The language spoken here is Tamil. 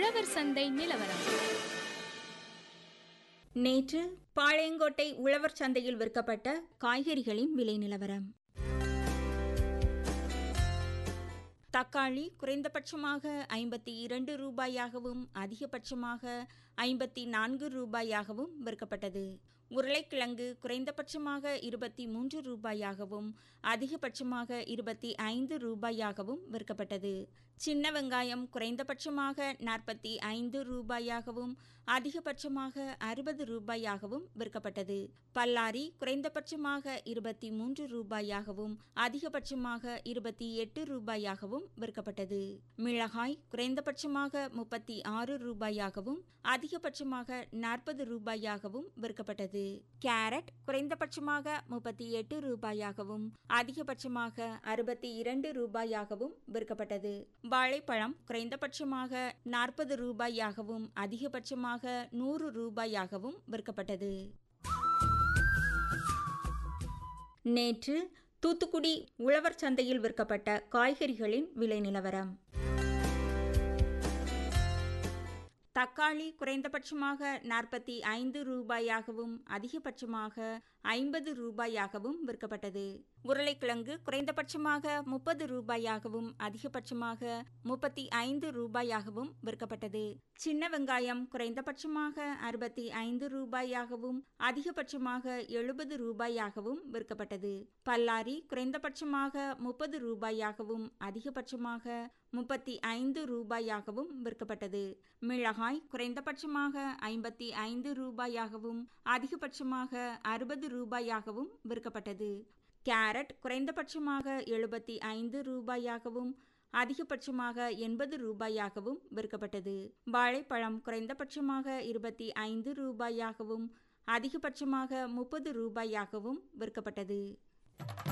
உழவர் சந்தை நிலவரம் நேற்று பாளையங்கோட்டை உழவர் சந்தையில் விற்கப்பட்ட காய்கறிகளின் விலை நிலவரம் தக்காளி குறைந்தபட்சமாக ஐம்பத்தி இரண்டு ரூபாயாகவும் அதிகபட்சமாக ஐம்பத்தி நான்கு ரூபாயாகவும் விற்கப்பட்டது உருளைக்கிழங்கு குறைந்தபட்சமாக இருபத்தி மூன்று ரூபாயாகவும் அதிகபட்சமாக இருபத்தி ஐந்து ரூபாயாகவும் விற்கப்பட்டது சின்ன வெங்காயம் குறைந்தபட்சமாக நாற்பத்தி ஐந்து ரூபாயாகவும் அதிகபட்சமாக அறுபது ரூபாயாகவும் விற்கப்பட்டது பல்லாரி குறைந்தபட்சமாக இருபத்தி மூன்று ரூபாயாகவும் அதிகபட்சமாக இருபத்தி எட்டு ரூபாயாகவும் விற்கப்பட்டது மிளகாய் குறைந்தபட்சமாக முப்பத்தி ஆறு ரூபாயாகவும் அதிகபட்சமாக நாற்பது ரூபாயாகவும் விற்கப்பட்டது கேரட் குறைந்தபட்சமாக முப்பத்தி எட்டு ரூபாயாகவும் அதிகபட்சமாக அறுபத்தி இரண்டு ரூபாயாகவும் விற்கப்பட்டது வாழைப்பழம் குறைந்தபட்சமாக நாற்பது ரூபாயாகவும் அதிகபட்சமாக நூறு ரூபாயாகவும் விற்கப்பட்டது நேற்று தூத்துக்குடி உழவர் சந்தையில் விற்கப்பட்ட காய்கறிகளின் விலை நிலவரம் தக்காளி குறைந்தபட்சமாக நாற்பத்தி ஐந்து ரூபாயாகவும் அதிகபட்சமாக ஐம்பது ரூபாயாகவும் விற்கப்பட்டது உருளைக்கிழங்கு குறைந்தபட்சமாக முப்பது ரூபாயாகவும் அதிகபட்சமாக முப்பத்தி ஐந்து ரூபாயாகவும் விற்கப்பட்டது சின்ன வெங்காயம் குறைந்தபட்சமாக அறுபத்தி ஐந்து ரூபாயாகவும் அதிகபட்சமாக எழுபது ரூபாயாகவும் விற்கப்பட்டது பல்லாரி குறைந்தபட்சமாக முப்பது ரூபாயாகவும் அதிகபட்சமாக முப்பத்தி ஐந்து ரூபாயாகவும் விற்கப்பட்டது மிளகாய் குறைந்தபட்சமாக ஐம்பத்தி ஐந்து ரூபாயாகவும் அதிகபட்சமாக அறுபது ரூபாயாகவும் விற்கப்பட்டது கேரட் குறைந்தபட்சமாக எழுபத்தி ஐந்து ரூபாயாகவும் அதிகபட்சமாக எண்பது ரூபாயாகவும் விற்கப்பட்டது வாழைப்பழம் குறைந்தபட்சமாக இருபத்தி ஐந்து ரூபாயாகவும் அதிகபட்சமாக முப்பது ரூபாயாகவும் விற்கப்பட்டது